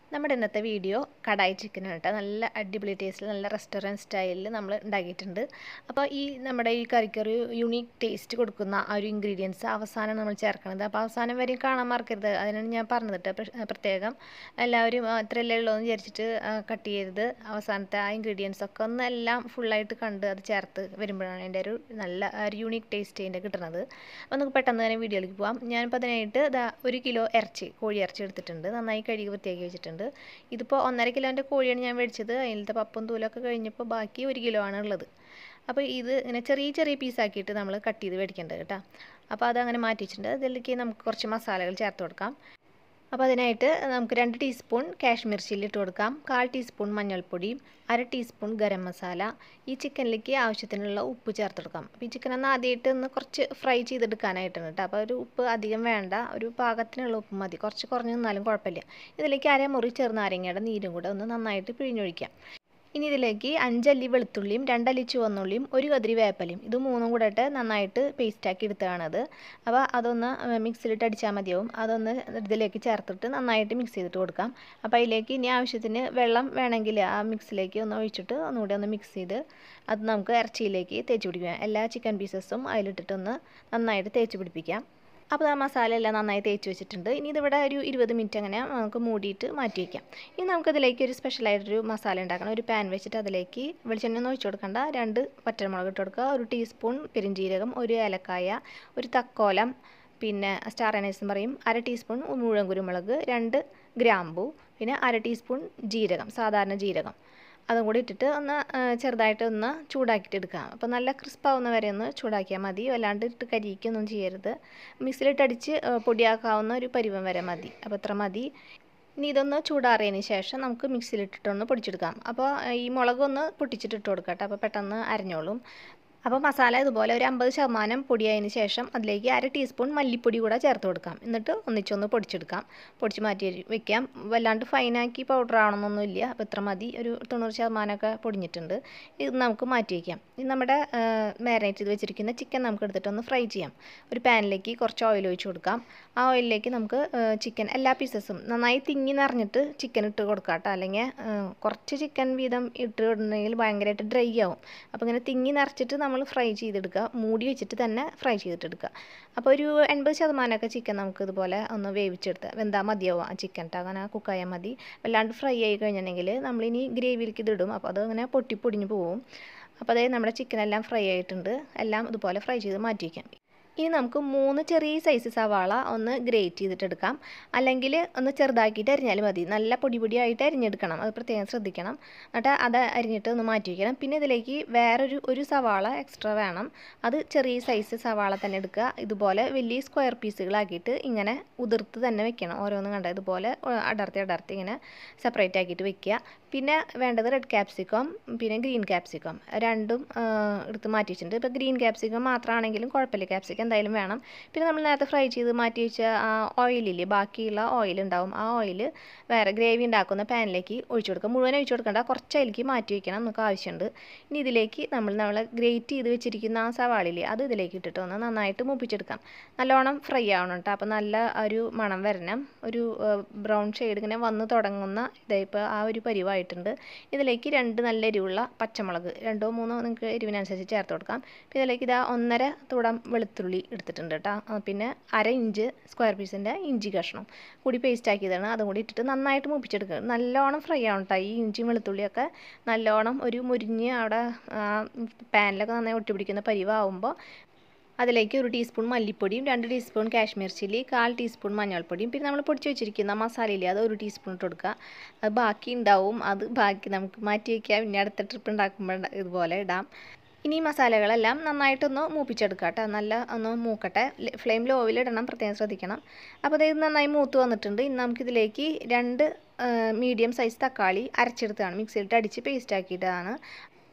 നമ്മുടെ ഇന്നത്തെ video kadai chicken കേട്ടോ നല്ല അടിപൊളി ടേസ്റ്റിൽ നല്ല റെസ്റ്റോറൻറ്റ് സ്റ്റൈലിൽ നമ്മൾ ഉണ്ടാക്കിയിട്ടുണ്ട് അപ്പോൾ ഈ നമ്മുടെ ഈ കറിക്ക് ഒരു യുണീക്ക് ടേസ്റ്റ് കൊടുക്കുന്ന ആ ഒരു ഇൻഗ്രീഡിയൻസ് അവസാനം നമ്മൾ ചേർക്കണത് അപ്പോൾ അവസാനം വരെയും കാണാൻ മറക്കരുത് അതിനാണ് ഞാൻ പറഞ്ഞത് കേട്ടോ പ്ര- പ്രത്യേകം എല്ലാവരും ആ, ഇത്രയല്ലേ ഉള്ളൂ എന്ന് വിചാരിച്ചിട്ട് കട്ട് ചെയ്യരുത് അവസാനത്തെ ആ ഇൻഗ്രീഡിയൻസ് ഒക്കെ ഒന്ന് എല്ലാം ഫുള്ളായിട്ട് കണ്ട് അത് ചേർത്ത് വരുമ്പോഴാണ് അതിൻ്റെ ഒരു നല്ല ആ ഒരു യുണീക്ക് ടേസ്റ്റ് അതിൻ്റെ കിട്ടുന്നത് അപ്പോൾ നമുക്ക് പെട്ടെന്ന് തന്നെ വീഡിയോയിലേക്ക് പോകാം ഞാനിപ്പോൾ അതിനായിട്ട് ദാ ഒരു കിലോ ഇറച്ചി കോഴി ഇറച്ചി എടുത്തിട്ടുണ്ട് നന്നായി കഴുകി വൃത്തിയാക്കി വെച്ചിട്ടുണ്ട് ഇതിപ്പോൾ ഒന്നര കിലോൻ്റെ കോഴിയാണ് ഞാൻ മേടിച്ചത് അതിലത്തെ പപ്പും തൂലൊക്കെ കഴിഞ്ഞപ്പോൾ ബാക്കി ഒരു കിലോ ആണ് ഉള്ളത് അപ്പോൾ ഇത് ഇങ്ങനെ ചെറിയ ചെറിയ പീസാക്കിയിട്ട് നമ്മൾ കട്ട് ചെയ്ത് മേടിക്കേണ്ടത് കേട്ടോ അപ്പോൾ അതങ്ങനെ മാറ്റി വെച്ചിട്ടുണ്ട് അതിലേക്ക് നമുക്ക് കുറച്ച് മസാലകൾ ചേർത്ത് കൊടുക്കാം അപ്പോൾ അതിനായിട്ട് നമുക്ക് രണ്ട് ടീസ്പൂൺ കാശ്മീർ ചില്ലി ഇട്ട് കൊടുക്കാം കാൽ ടീസ്പൂൺ മഞ്ഞൾപ്പൊടി അര ടീസ്പൂൺ ഗരം മസാല ഈ ചിക്കനിലേക്ക് ആവശ്യത്തിനുള്ള ഉപ്പ് ചേർത്ത് കൊടുക്കാം അപ്പോൾ ഈ ചിക്കൻ ഒന്ന് ആദ്യമായിട്ട് ഒന്ന് കുറച്ച് ഫ്രൈ ചെയ്തെടുക്കാനായിട്ടാണ് കേട്ടോ അപ്പോൾ ഒരു ഉപ്പ് അധികം വേണ്ട ഒരു പാകത്തിനുള്ള ഉപ്പ് മതി കുറച്ച് കുറഞ്ഞ് നിന്നാലും കുഴപ്പമില്ല ഇതിലേക്ക് അരമുറി ചെറുനാരങ്ങയുടെ നീരും കൂടെ ഒന്ന് നന്നായിട്ട് പിഴിഞ്ഞൊഴിക്കാം ഇനി ഇതിലേക്ക് അഞ്ചല്ലി വെളുത്തുള്ളിയും രണ്ടല്ലി ചുവന്നുള്ളിയും ഒരു കതിരി വേപ്പലയും ഇത് മൂന്നും കൂടെ ഇട്ട് നന്നായിട്ട് പേസ്റ്റാക്കി എടുത്തതാണത് അപ്പോൾ അതൊന്ന് മിക്സിയിലിട്ട് അടിച്ചാൽ മതിയാവും അതൊന്ന് ഇതിലേക്ക് ചേർത്തിട്ട് നന്നായിട്ട് മിക്സ് ചെയ്തിട്ട് കൊടുക്കാം അപ്പോൾ അതിലേക്ക് ഇനി ആവശ്യത്തിന് വെള്ളം വേണമെങ്കിൽ ആ മിക്സിലേക്ക് ഒന്ന് ഒഴിച്ചിട്ട് ഒന്നുകൂടി ഒന്ന് മിക്സ് ചെയ്ത് അത് നമുക്ക് ഇറച്ചിയിലേക്ക് തേച്ച് പിടിക്കാം എല്ലാ ചിക്കൻ പീസസും അതിലിട്ടിട്ടൊന്ന് നന്നായിട്ട് തേച്ച് പിടിപ്പിക്കാം അപ്പോൾ ആ മസാല എല്ലാം നന്നായി തേച്ച് വെച്ചിട്ടുണ്ട് ഇനി ഇതിവിടെ ഒരു ഇരുപത് മിനിറ്റ് അങ്ങനെ നമുക്ക് മൂടിയിട്ട് മാറ്റി വയ്ക്കാം ഇനി നമുക്കതിലേക്ക് ഒരു സ്പെഷ്യലായിട്ടൊരു മസാല ഉണ്ടാക്കണം ഒരു പാൻ വെച്ചിട്ട് അതിലേക്ക് വെളിച്ചെണ്ണ ഒന്നും ഒഴിച്ചു കൊടുക്കണ്ട രണ്ട് പച്ചമുളക് ഇട്ട് കൊടുക്കുക ഒരു ടീസ്പൂൺ പെരിഞ്ജീരകം ഒരു ഏലക്കായ ഒരു തക്കോലം പിന്നെ സ്റ്റാർ അനൈസ് എന്ന് പറയും അര ടീസ്പൂൺ മുഴുവൻ കുരുമുളക് രണ്ട് ഗ്രാമ്പു പിന്നെ അര ടീസ്പൂൺ ജീരകം സാധാരണ ജീരകം അതും കൂടി ഇട്ടിട്ട് ഒന്ന് ആ, ചെറുതായിട്ട് ഒന്ന് ചൂടാക്കിയിട്ട് എടുക്കാം അപ്പോൾ നല്ല ക്രിസ്പാവുന്ന വരെ ഒന്ന് ചൂടാക്കിയാൽ മതി അല്ലാണ്ട് ഇട്ട് കരിക്കൊന്നും ചെയ്യരുത് മിക്സിയിലിട്ട് അടിച്ച് ആ, പൊടിയാക്കാവുന്ന ഒരു പരുവം വരെ മതി അപ്പോൾ ഇത്ര മതി ഇനി ഇതൊന്ന് ചൂടാറിയതിന് ശേഷം നമുക്ക് മിക്സിയിലിട്ടിട്ടൊന്ന് പൊടിച്ചെടുക്കാം അപ്പോൾ ഈ മുളകൊന്ന് പൊട്ടിച്ചിട്ട് ഇട്ട് കൊടുക്കാം കേട്ടോ അപ്പോൾ പെട്ടെന്ന് അരഞ്ഞോളും അപ്പോൾ മസാല ഇതുപോലെ ഒരു അമ്പത് ശതമാനം പൊടിയായതിന് ശേഷം അതിലേക്ക് അര ടീസ്പൂൺ മല്ലിപ്പൊടി കൂടെ ചേർത്ത് കൊടുക്കാം എന്നിട്ട് ഒന്നിച്ചൊന്ന് പൊടിച്ചെടുക്കാം പൊടിച്ച് മാറ്റി വെക്കാം വല്ലാണ്ട് ഫൈനാക്കി പൗഡർ ആവണമെന്നൊന്നുമില്ല അപ്പോൾ ഇത്ര മതി ഒരു തൊണ്ണൂറ് ശതമാനമൊക്കെ പൊടിഞ്ഞിട്ടുണ്ട് ഇത് നമുക്ക് മാറ്റി വയ്ക്കാം ഇത് നമ്മുടെ മാരിനേറ്റ് ചെയ്ത് വെച്ചിരിക്കുന്ന ചിക്കൻ നമുക്ക് എടുത്തിട്ടൊന്ന് ഫ്രൈ ചെയ്യാം ഒരു പാനിലേക്ക് കുറച്ച് ഓയിൽ ഒഴിച്ച് കൊടുക്കാം ആ ഓയിലിലേക്ക് നമുക്ക് ചിക്കൻ എല്ലാ പീസസും നന്നായി തിങ്ങി നിറഞ്ഞിട്ട് ചിക്കൻ ഇട്ട് കൊടുക്കാം കേട്ടോ അല്ലെങ്കിൽ കുറച്ച് ചിക്കൻ വീതം ഇട്ട് ഇടണമെങ്കിൽ ഭയങ്കരമായിട്ട് ഡ്രൈ ആവും അപ്പോൾ ഇങ്ങനെ തിങ്ങി നിറച്ചിട്ട് നമ്മൾ ഫ്രൈ ചെയ്തെടുക്കുക മൂടി വെച്ചിട്ട് തന്നെ ഫ്രൈ ചെയ്തിട്ടെടുക്കുക അപ്പോൾ ഒരു എൺപത് ശതമാനമൊക്കെ ചിക്കൻ നമുക്ക് ഇതുപോലെ ഒന്ന് വേവിച്ചെടുത്ത് വെന്താൽ മതിയാവും ആ ചിക്കൻ ട്ടോ അങ്ങനെ കുക്കായാൽ മതി വല്ലാണ്ട് ഫ്രൈ ആയി കഴിഞ്ഞിട്ടുണ്ടെങ്കിൽ നമ്മളിനി ഗ്രേവിയിലേക്ക് ഇതിടും അപ്പോൾ അത് അങ്ങനെ പൊട്ടി പൊടിഞ്ഞ് പോവും അപ്പോൾ അതായത് നമ്മുടെ ചിക്കൻ എല്ലാം ഫ്രൈ ആയിട്ടുണ്ട് എല്ലാം ഇതുപോലെ ഫ്രൈ ചെയ്ത് മാറ്റി വയ്ക്കാം ഇനി നമുക്ക് മൂന്ന് ചെറിയ സൈസ് സവാള ഒന്ന് ഗ്രേറ്റ് ചെയ്തിട്ടെടുക്കാം അല്ലെങ്കിൽ ഒന്ന് ചെറുതാക്കിയിട്ട് അരിഞ്ഞാൽ മതി നല്ല പൊടി പൊടിയായിട്ട് അരിഞ്ഞെടുക്കണം അത് പ്രത്യേകം ശ്രദ്ധിക്കണം എന്നിട്ട് അത് അരിഞ്ഞിട്ട് ഒന്ന് മാറ്റി വയ്ക്കണം പിന്നെ ഇതിലേക്ക് വേറൊരു ഒരു സവാള എക്സ്ട്രാ വേണം അത് ചെറിയ സൈസ് സവാള തന്നെ എടുക്കുക ഇതുപോലെ വലിയ സ്ക്വയർ പീസുകളാക്കിയിട്ട് ഇങ്ങനെ ഉതിർത്ത് തന്നെ വെക്കണം ഓരോന്നും കണ്ട ഇതുപോലെ അടർത്തി അടർത്തി ഇങ്ങനെ സെപ്പറേറ്റ് ആക്കിയിട്ട് വെക്കുക പിന്നെ വേണ്ടത് റെഡ് ക്യാപ്സിക്കം പിന്നെ ഗ്രീൻ ക്യാപ്സിക്കം രണ്ടും ആ, എടുത്ത് മാറ്റി വെച്ചിട്ടുണ്ട് ഇപ്പോൾ ഗ്രീൻ ക്യാപ്സിക്കം മാത്രമാണെങ്കിലും കുഴപ്പമില്ല ക്യാപ്സിക്കം എന്തായാലും വേണം പിന്നെ നമ്മൾ നേരത്തെ ഫ്രൈ ചെയ്ത് മാറ്റി വെച്ച ആ ഓയിലില്ലേ ബാക്കിയുള്ള ഓയിൽ ഉണ്ടാവും ആ ഓയിൽ വേറെ ഗ്രേവി ഉണ്ടാക്കുന്ന പാനിലേക്ക് ഒഴിച്ചു കൊടുക്കുക മുഴുവൻ ഒഴിച്ചു കൊടുക്കണ്ട കുറച്ച് അതിലേക്ക് മാറ്റി വെക്കണം നമുക്ക് ആവശ്യമുണ്ട് ഇനി ഇതിലേക്ക് നമ്മൾ നമ്മൾ ഗ്രേറ്റ് ചെയ്ത് വെച്ചിരിക്കുന്ന ആ സവാളില്ലേ അത് ഇതിലേക്ക് ഇട്ടിട്ട് ഒന്ന് നന്നായിട്ട് മൂപ്പിച്ചെടുക്കാം നല്ലോണം ഫ്രൈ ആവണം കേട്ടോ അപ്പോൾ നല്ല ഒരു മണം വരണം ഒരു ബ്രൗൺ ഷെയ്ഡ് ഇങ്ങനെ വന്ന് തുടങ്ങുന്ന ഇതായിപ്പോൾ ആ ഒരു പരിവായിട്ടുണ്ട് ഇതിലേക്ക് രണ്ട് നല്ല എരിവുള്ള പച്ചമുളക് രണ്ടോ മൂന്നോ നിങ്ങൾക്ക് എരിവിനനുസരിച്ച് ചേർത്ത് കൊടുക്കാം പിന്നെ ഇതിലേക്ക് ഇതാ ഒന്നര തുടം വെളുത്തുള്ളി എടുത്തിട്ടുണ്ട് കേട്ടോ ആ, പിന്നെ അര ഇഞ്ച് സ്ക്വയർ പീസിൻ്റെ ഇഞ്ചി കഷ്ണം കൂടി പേസ്റ്റ് ആക്കിയതാണ് അതും കൂടി ഇട്ടിട്ട് നന്നായിട്ട് മൂപ്പിച്ചെടുക്കുക നല്ലോണം ഫ്രൈ ആവണം കേട്ടോ ഈ ഇഞ്ചിയും വെളുത്തുള്ളിയൊക്കെ നല്ലോണം ഒരു മുരിഞ്ഞ് അവിടെ പാനിലൊക്കെ നന്നായി ഒട്ടിപ്പിടിക്കുന്ന പരിവാകുമ്പോൾ അതിലേക്ക് ഒരു ടീസ്പൂൺ മല്ലിപ്പൊടിയും രണ്ട് ടീസ്പൂൺ കാശ്മീർ ചില്ലി കാൽ ടീസ്പൂൺ മഞ്ഞൾപ്പൊടിയും പിന്നെ നമ്മൾ പൊടിച്ച് വെച്ചിരിക്കുന്ന മസാലയില്ലേ അത് ഒരു ടീസ്പൂൺ ഇട്ട് കൊടുക്കുക അത് ബാക്കി ഉണ്ടാവും അത് ബാക്കി നമുക്ക് മാറ്റി വയ്ക്കാം പിന്നെ അടുത്ത ട്രിപ്പ് ഉണ്ടാക്കുമ്പോൾ ഇതുപോലെ ഇടാം ഇനി ഈ മസാലകളെല്ലാം നന്നായിട്ടൊന്ന് മൂപ്പിച്ചെടുക്കുക കേട്ടോ നല്ല ഒന്ന് മൂക്കട്ടെ ഫ്ലെയിം ലോയിൽ ഇടണം പ്രത്യേകം ശ്രദ്ധിക്കണം അപ്പോൾ ഇത് നന്നായി മൂത്ത് വന്നിട്ടുണ്ട് ഇനി നമുക്കിതിലേക്ക് രണ്ട് മീഡിയം സൈസ് തക്കാളി അരച്ചെടുത്താണ് മിക്സിയിലിട്ട് അടിച്ച് പേസ്റ്റ് ആക്കിയിട്ടാണ്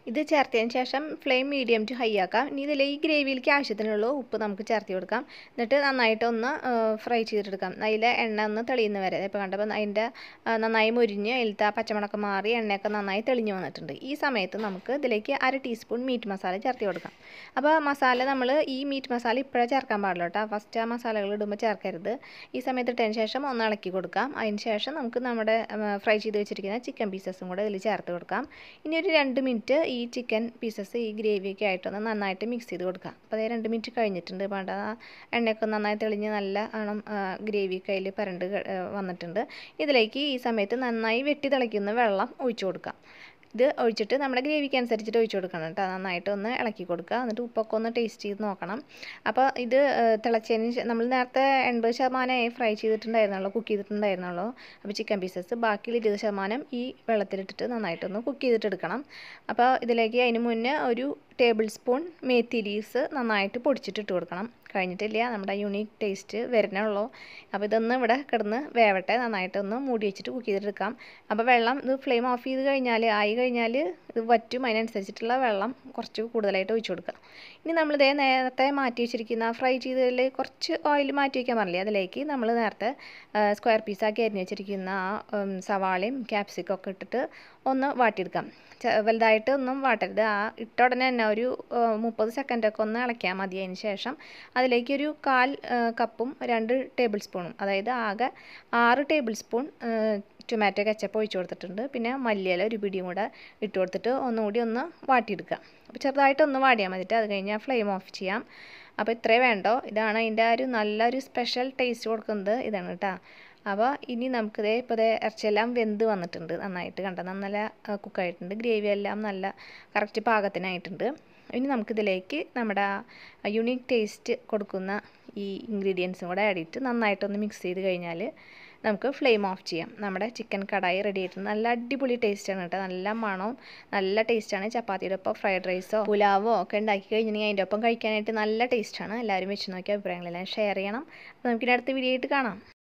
ഇത് ചേർത്തതിന് ശേഷം ഫ്ലെയിം മീഡിയം ടു ഹൈ ആക്കാം ഇനി ഇതിൽ ഈ ഗ്രേവിയിലേക്ക് ആവശ്യത്തിനുള്ള ഉപ്പ് നമുക്ക് ചേർത്ത് കൊടുക്കാം എന്നിട്ട് നന്നായിട്ട് ഒന്ന് ഫ്രൈ ചെയ്തെടുക്കാം അതിലെ എണ്ണ ഒന്ന് തെളിയുന്ന വരെ ഇപ്പോൾ കണ്ടപ്പോൾ അതിൻ്റെ നന്നായി മുരിഞ്ഞ് അതിലത്തെ ആ പച്ചമുളക് മാറി എണ്ണയൊക്കെ നന്നായി തെളിഞ്ഞ് വന്നിട്ടുണ്ട് ഈ സമയത്ത് നമുക്ക് ഇതിലേക്ക് അര ടീസ്പൂൺ മീറ്റ് മസാല ചേർത്ത് കൊടുക്കാം അപ്പോൾ മസാല നമ്മൾ ഈ മീറ്റ് മസാല ഇപ്പോഴേ ചേർക്കാൻ പാടില്ല കേട്ടോ ഫസ്റ്റ് ആ മസാലകൾ ഇടുമ്പോൾ ചേർക്കരുത് ഈ സമയത്ത് ഇട്ടതിന് ശേഷം ഒന്ന് ഇളക്കി കൊടുക്കാം അതിന് ശേഷം നമുക്ക് നമ്മുടെ ഫ്രൈ ചെയ്ത് വെച്ചിരിക്കുന്ന ചിക്കൻ പീസസും കൂടെ ഇതിൽ ചേർത്ത് കൊടുക്കാം ഇനി ഒരു രണ്ട് മിനിറ്റ് ഈ ചിക്കൻ പീസസ് ഈ ഗ്രേവിയൊക്കെ ആയിട്ടൊന്ന് നന്നായിട്ട് മിക്സ് ചെയ്ത് കൊടുക്കാം അപ്പോൾ അതേ രണ്ട് മിനിറ്റ് കഴിഞ്ഞിട്ടുണ്ട് വേണ്ട എണ്ണയൊക്കെ നന്നായി തെളിഞ്ഞ് നല്ല ആണം ഗ്രേവി കയ്യിൽ പരണ്ട് വന്നിട്ടുണ്ട് ഇതിലേക്ക് ഈ സമയത്ത് നന്നായി വെട്ടി തിളയ്ക്കുന്ന വെള്ളം ഒഴിച്ചു കൊടുക്കാം ഇത് ഒഴിച്ചിട്ട് നമ്മുടെ ഗ്രേവിക്ക് അനുസരിച്ചിട്ട് ഒഴിച്ചു കൊടുക്കണം കേട്ടോ നന്നായിട്ട് ഒന്ന് ഇളക്കി കൊടുക്കുക എന്നിട്ട് ഉപ്പൊക്കെ ഒന്ന് ടേസ്റ്റ് ചെയ്ത് നോക്കണം അപ്പോൾ ഇത് തിളച്ചതിന് നമ്മൾ നേരത്തെ എൺപത് ശതമാനമായി ഫ്രൈ ചെയ്തിട്ടുണ്ടായിരുന്നുള്ളൂ കുക്ക് ചെയ്തിട്ടുണ്ടായിരുന്നുള്ളൂ അപ്പോൾ ചിക്കൻ പീസസ് ബാക്കിയുള്ള ഇരുപത് ശതമാനം ഈ വെള്ളത്തിലിട്ടിട്ട് നന്നായിട്ടൊന്ന് കുക്ക് ചെയ്തിട്ട് എടുക്കണം അപ്പോൾ ഇതിലേക്ക് അതിന് മുന്നേ ഒരു ടേബിൾ സ്പൂൺ മേത്തി ലീവ്സ് നന്നായിട്ട് പൊടിച്ചിട്ടിട്ട് കൊടുക്കണം കഴിഞ്ഞിട്ടില്ല നമ്മുടെ യുണീക്ക് ടേസ്റ്റ് വരുന്നുള്ളൂ അപ്പോൾ ഇതൊന്ന് ഇവിടെ കിടന്ന് വേവട്ടെ നന്നായിട്ടൊന്ന് മൂടി വെച്ചിട്ട് കുക്ക് ചെയ്തെടുക്കാം അപ്പോൾ വെള്ളം ഇത് ഫ്ലെയിം ഓഫ് ചെയ്ത് കഴിഞ്ഞാൽ ആയി കഴിഞ്ഞാൽ ഇത് വറ്റും അതിനനുസരിച്ചിട്ടുള്ള വെള്ളം കുറച്ച് കൂടുതലായിട്ട് ഒഴിച്ചു കൊടുക്കുക ഇനി നമ്മളിതേ നേരത്തെ മാറ്റി വെച്ചിരിക്കുന്ന ഫ്രൈ ചെയ്തതിൽ കുറച്ച് ഓയിൽ മാറ്റി വയ്ക്കാൻ പറഞ്ഞില്ലേ അതിലേക്ക് നമ്മൾ നേരത്തെ സ്ക്വയർ പീസാക്കി അരിഞ്ഞ് വെച്ചിരിക്കുന്ന ആ സവാളയും ക്യാപ്സിക്കും ഒക്കെ ഇട്ടിട്ട് ഒന്ന് വാട്ടിയെടുക്കാം വലുതായിട്ട് ഒന്നും വാട്ടരുത് ആ ഇട്ട ഉടനെ തന്നെ ഒരു മുപ്പത് സെക്കൻഡൊക്കെ ഒന്ന് ഇളക്കിയാൽ മതി അതിന് ശേഷം അതിലേക്ക് ഒരു കാൽ കപ്പും രണ്ട് ടേബിൾ സ്പൂണും അതായത് ആകെ ആറ് ടേബിൾ സ്പൂൺ ടൊമാറ്റോ കെച്ചപ്പ് ഒഴിച്ച് കൊടുത്തിട്ടുണ്ട് പിന്നെ മല്ലിയില ഒരു പിടിയും കൂടെ ഇട്ട് കൊടുത്തിട്ട് ഒന്നുകൂടി ഒന്ന് വാട്ടിയെടുക്കുക അപ്പോൾ ചെറുതായിട്ടൊന്ന് വാടിയാൽ മതിട്ട് അത് കഴിഞ്ഞാൽ ഫ്ലെയിം ഓഫ് ചെയ്യാം അപ്പോൾ ഇത്രേ വേണ്ടോ ഇതാണ് അതിൻ്റെ ആ ഒരു നല്ലൊരു സ്പെഷ്യൽ ടേസ്റ്റ് കൊടുക്കുന്നത് ഇതാണ് കേട്ടോ അപ്പോൾ ഇനി നമുക്കിതേ ഇപ്പോൾ ഇതേ ഇറച്ചിയെല്ലാം വെന്ത് വന്നിട്ടുണ്ട് നന്നായിട്ട് കണ്ട നല്ല കുക്കായിട്ടുണ്ട് ഗ്രേവി എല്ലാം നല്ല കറക്റ്റ് പാകത്തിനായിട്ടുണ്ട് ഇനി നമുക്കിതിലേക്ക് നമ്മുടെ യുണീക്ക് ടേസ്റ്റ് കൊടുക്കുന്ന ഈ ഇൻഗ്രീഡിയൻസും കൂടെ ആഡ് ചെയ്തിട്ട് നന്നായിട്ടൊന്ന് മിക്സ് ചെയ്ത് കഴിഞ്ഞാൽ നമുക്ക് ഫ്ലെയിം ഓഫ് ചെയ്യാം നമ്മുടെ ചിക്കൻ കടായി റെഡി ആയിട്ടുണ്ട് നല്ല അടിപൊളി ടേസ്റ്റാണ് കേട്ടോ നല്ല മണവും നല്ല ടേസ്റ്റാണ് ചപ്പാത്തിയുടെ ഒപ്പം ഫ്രൈഡ് റൈസോ പുലാവോ ഒക്കെ ഉണ്ടാക്കി കഴിഞ്ഞിട്ടുണ്ടെങ്കിൽ അതിൻ്റെ ഒപ്പം കഴിക്കാനായിട്ട് നല്ല ടേസ്റ്റാണ് എല്ലാവരും വെച്ച് നോക്കിയ അഭിപ്രായങ്ങളെല്ലാം ഷെയർ ചെയ്യണം അപ്പോൾ നമുക്കിനി അടുത്ത വീഡിയോ ആയിട്ട് കാണാം